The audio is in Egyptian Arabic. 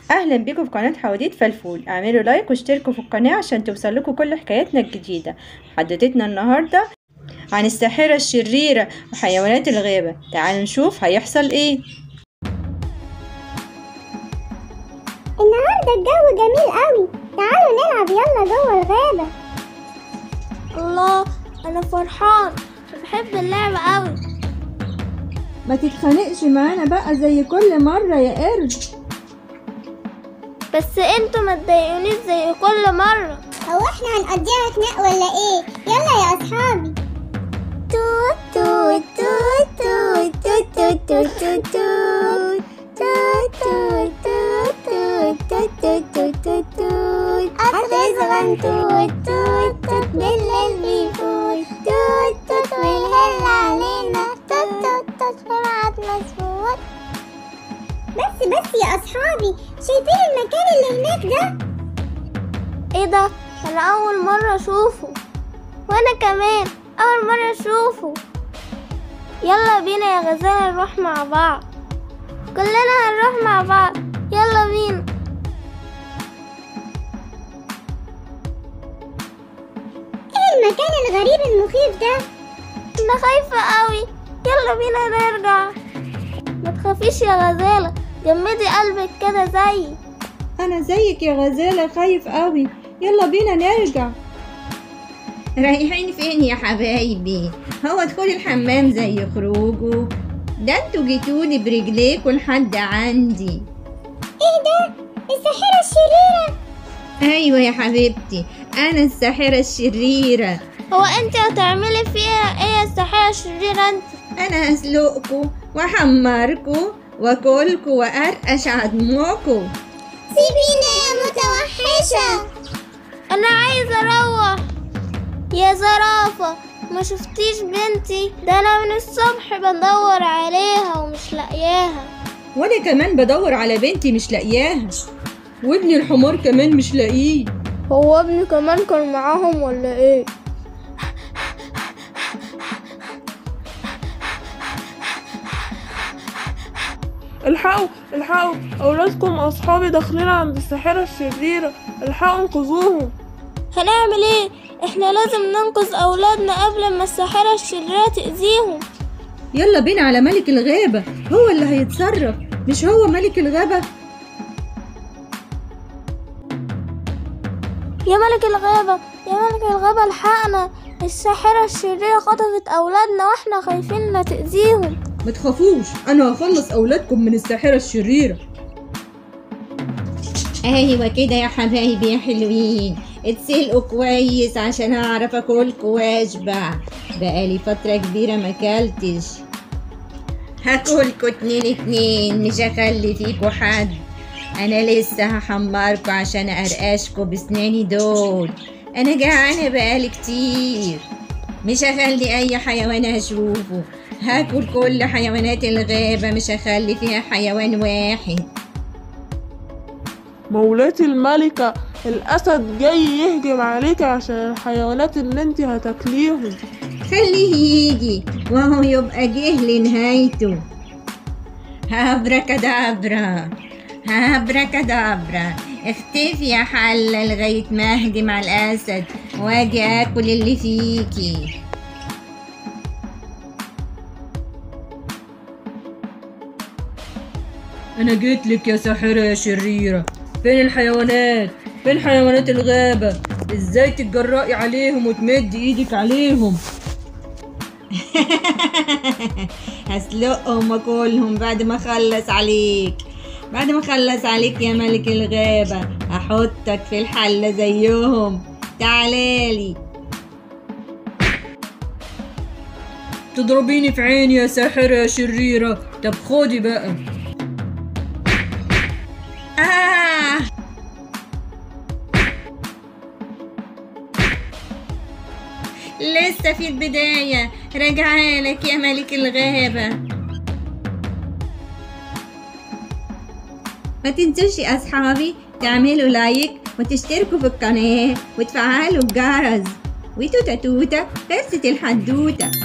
اهلا بيكم في قناه حواديت فلفول اعملوا لايك واشتركوا في القناه عشان توصل لكم كل حكاياتنا الجديده حدوتتنا النهارده عن الساحره الشريره وحيوانات الغابه تعالوا نشوف هيحصل ايه النهارده الجو جميل قوي تعالوا نلعب يلا جوه الغابة الله انا فرحان بحب اللعب قوي ما تتخانقش معانا بقى زي كل مره يا قرد بس انتوا ما تضايقونيش زي كل مرة هو احنا هنقضيها خناق ولا ايه يلا يا اصحابي توت توت توت توت توت توت توت توت توت توت توت توت توت توت توت توت قطر صغنطوط توت توت بالليل بيفوت توت توت والهل علينا توت توت توت فرعت مظبوط بس بس يا اصحابي شايفين المكان اللي هناك ده ايه ده انا اول مرة اشوفه وانا كمان اول مرة اشوفه يلا بينا يا غزالة نروح مع بعض كلنا هنروح مع بعض يلا بينا ايه المكان الغريب المخيف ده انا خايفة قوي يلا بينا نرجع ما تخافيش يا غزالة جمدي قلبك كده زيي انا زيك يا غزاله خايف قوي يلا بينا نرجع رايحين فين يا حبايبي هو دخول الحمام زي خروجه ده انتوا جيتوني برجليكوا لحد عندي ايه ده الساحرة الشريرة ايوه يا حبيبتي انا الساحره الشريره هو انت هتعملي فيها ايه يا الساحرة الشريرة انت انا هسلقكوا واحمركوا واكلكوا وارقش عضمكوا سيبينا يا متوحشة انا عايزة اروح يا زرافة ما شفتيش بنتي ده انا من الصبح بدور عليها ومش لاقياها وانا كمان بدور على بنتي مش لاقياها وابني الحمار كمان مش لاقيه هو ابني كمان كان معاهم ولا ايه الحقوا الحقوا أولادكم أصحابي داخلين عند الساحرة الشريرة الحقوا انقذوهم هنعمل ايه احنا لازم ننقذ اولادنا قبل ما الساحرة الشريرة تأذيهم يلا بينا على ملك الغابه هو اللي هيتصرف مش هو ملك الغابه يا ملك الغابة يا ملك الغابة الحقنا الساحرة الشريرة خطفت أولادنا واحنا خايفين لا تأذيهم ما تخافوش انا هخلص اولادكم من الساحره الشريره ايوه كده يا حبايبي يا حلوين اتسلقوا كويس عشان اعرف اكلكوا واشبع بقالي فترة كبيرة ما اكلتش هاكلكوا اتنين اتنين مش هخلي فيكوا حد انا لسه هحمركوا عشان ارقشكوا بسناني دول انا جعانة بقالي كتير مش هخلي اي حيوان اشوفه هاكل كل حيوانات الغابة مش هخلي فيها حيوان واحد مولاتي الملكة الأسد جاي يهجم عليك عشان الحيوانات اللي انت هتاكليهم خليه يجي وهو يبقى جه لنهايته هابركدابرا هابركدابرا اختفي يا حلة لغاية ما اهجم على الأسد واجي اكل اللي فيكي انا جيت لك يا ساحره يا شريره فين الحيوانات فين حيوانات الغابه ازاي تتجرأي عليهم وتمدي ايدك عليهم هسلقهم واكلهم بعد ما اخلص عليك بعد ما اخلص عليك يا ملك الغابة هحطك في الحلة زيهم تعالالي تضربيني في عيني يا ساحره يا شريره طب خدي بقى آه لسه في البداية رجعالك يا ملك الغابة ما تنسوش يا أصحابي تعملوا لايك وتشتركوا في القناة وتفعلوا الجرس وتوتة توتة خلصت الحدوتة